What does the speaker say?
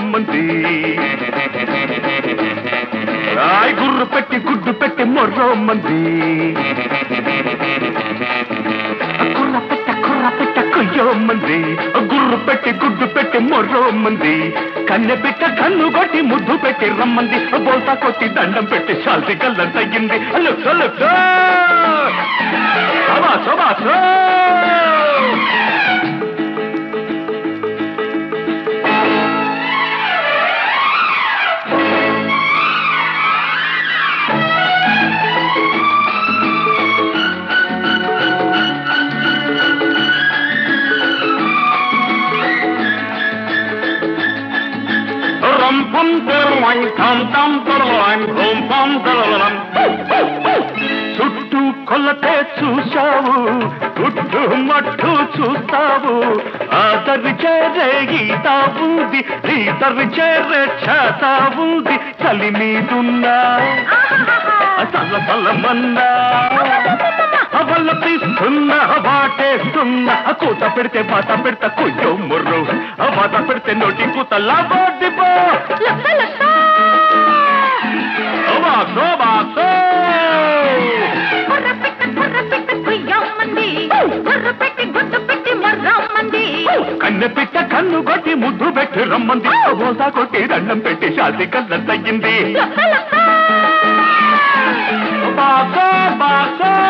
రమ్మంది రాయ్ గుర్రు పెట్టి గుడ్డు పెట్టి మొర్రమ్మంది కుర్ర పెట్ట కుర్ర పెట్ట కొయ్యమ్మంది గుర్రు పెట్టి గుడ్డు పెట్టి మొర్రమ్మంది కన్నె పెట్ట కన్ను కొట్టి ముద్దు పెట్టి రమ్మంది బోల్తా కొట్టి దండం పెట్టి శాల్తి కళ్ళం తగ్గింది లుక్ లుక్ సభా సభా రం పం తెరలం ఠం ఠం తెరలం రం పం తెరలం చుట్టూ కొల్లతే చూశావు గుడ్డు మట్టు చూస్తావు ఆదరి చేరే గీత ఉంది ఈదరి చేరే చేత ఉంది చలి మీదున్నా చల్ల చల్లమన్నా అవల్ల తీస్తున్నా వాటేస్తున్నా కూత పెడితే బాత పెడతా కొయ్యో ముర్రు ఆ బాత పెడితే నోటి కూత లాబోటిపో లక్క లక్క బాసో బాసో కుర్ర పెట్ట కుర్ర పెట్ట కుయ్యమ్మంది కుర్ర పెట్టి గుడ్డు పెట్టి మర్రమ్మంది కన్నె పిట్ట కన్ను కొట్టి ముద్దు పెట్టి రమ్మంది బోసా కొట్టి దండం పెట్టి శాంతి కళ్ళ తగ్గింది లక్క లక్క బాసో బాసో